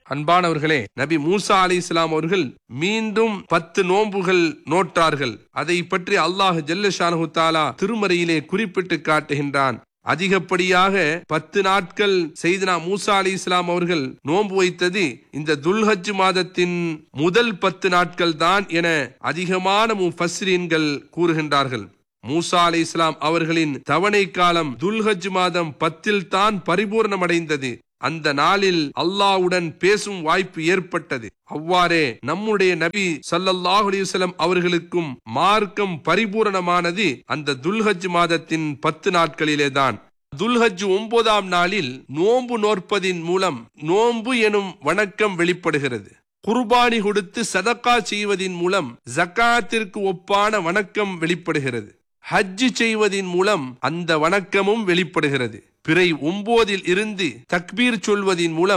அன்பானவர்களே நபி மூசா அலி இஸ்லாம் அவர்கள் மீண்டும் பத்து நோன்புகள் நோட்டார்கள் அதை பற்றி அல்லாஹ் ஜல்லஷானு தாலா திருமறையிலே குறிப்பிட்டு காட்டுகின்றான் அதிகப்படியாக பத்து நாட்கள் செய்தனா மூசா அலி இஸ்லாம் அவர்கள் நோன்பு வைத்தது இந்த துல்ஹஜ் மாதத்தின் முதல் பத்து நாட்கள் தான் என அதிகமான முஃபஸ்ரீன்கள் கூறுகின்றார்கள் மூசா அலி இஸ்லாம் அவர்களின் தவணை காலம் துல்ஹஜ் மாதம் பத்தில் தான் பரிபூர்ணமடைந்தது அந்த நாளில் அல்லாவுடன் பேசும் வாய்ப்பு ஏற்பட்டது அவ்வாறே நம்முடைய நபி சல்லல்லாஹு அலைஹி வஸல்லம் அவர்களுக்கும் மார்க்கம் பரிபூரணமானது அந்த துல்ஹஜ் மாதத்தின் பத்து நாட்களிலே தான் துல்ஹஜ் ஒன்பதாம் நாளில் நோன்பு நோற்பதின் மூலம் நோன்பு எனும் வணக்கம் வெளிப்படுகிறது குர்பானி கொடுத்து சதக்கா செய்வதின் மூலம் ஜக்காத்திற்கு ஒப்பான வணக்கம் வெளிப்படுகிறது ஹஜ்ஜு செய்வதின் மூலம் அந்த வணக்கமும் வெளிப்படுகிறது பிறை ஒன்பதில் இருந்து தக்பீர் சொல்வதின் மூலம்